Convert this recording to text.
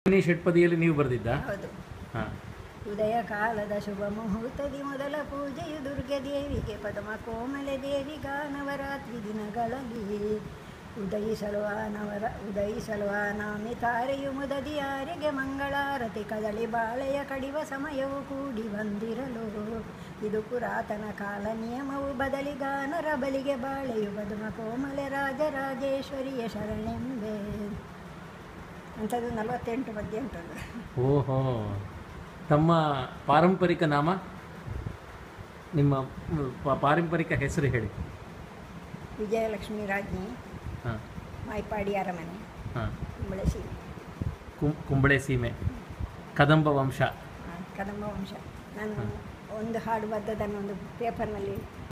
ರೋಹಿಣಿ ಷಟ್ಪದಿಯಲ್ಲಿ ನೀವು ಬರೆದಿದ್ದ ಹೌದು ಹಾಂ ಉದಯ ಕಾಲದ ಶುಭ ಮುಹೂರ್ತದಿ ಮೊದಲ ಪೂಜೆಯು ದುರ್ಗೆ ದೇವಿಗೆ ಪದಮ ಕೋಮಲೆ ದೇವಿಗ ನವರಾತ್ರಿ ದಿನಗಳಲ್ಲಿ ಉದಯಿಸಲು ಆ ನವರ ಉದಯಿಸಲು ಆ ನಾಮಿ ತಾರೆಯು ಮುದದಿ ಯಾರಿಗೆ ಮಂಗಳಾರತಿ ಕದಳಿ ಬಾಳೆಯ ಕಡಿವ ಸಮಯವು ಕೂಡಿ ಬಂದಿರಲು ಇದು ಪುರಾತನ ಕಾಲ ನಿಯಮವು ಬದಲಿಗಾನರ ಬಲಿಗೆ ಬಾಳೆಯು ಬದುಮ ಕೋಮಲೆ ರಾಜರಾಜೇಶ್ವರಿಯ ಶರಣೆಂಬೆ ಅಂಥದ್ದು ನಲವತ್ತೆಂಟು ಮಧ್ಯೆ ಉಂಟಲ್ಲ ಓಹೋ ತಮ್ಮ ಪಾರಂಪರಿಕ ನಾಮ ನಿಮ್ಮ ಮ್, ಪ- ಪಾರಂಪರಿಕ ಹೆಸರು ಹೇಳಿ ವಿಜಯಲಕ್ಷ್ಮಿ ರಾಜ್ಞಿ ಹಾಂ ಮಾಯ್ಪಾಡಿ ಅರಮನೆ ಹಾಂ ಕುಂಬಳಸಿ ಕುಂ ಕುಂಬಳೆ ಸೀಮೆ ಕದಂಬ ವಂಶ ಕದಂಬ ವಂಶ ನಾನು ಒಂದು ಹಾಡು ಬದ್ದದನ್ನು ಒಂದು ಪೇಪರ್ನಲ್ಲಿ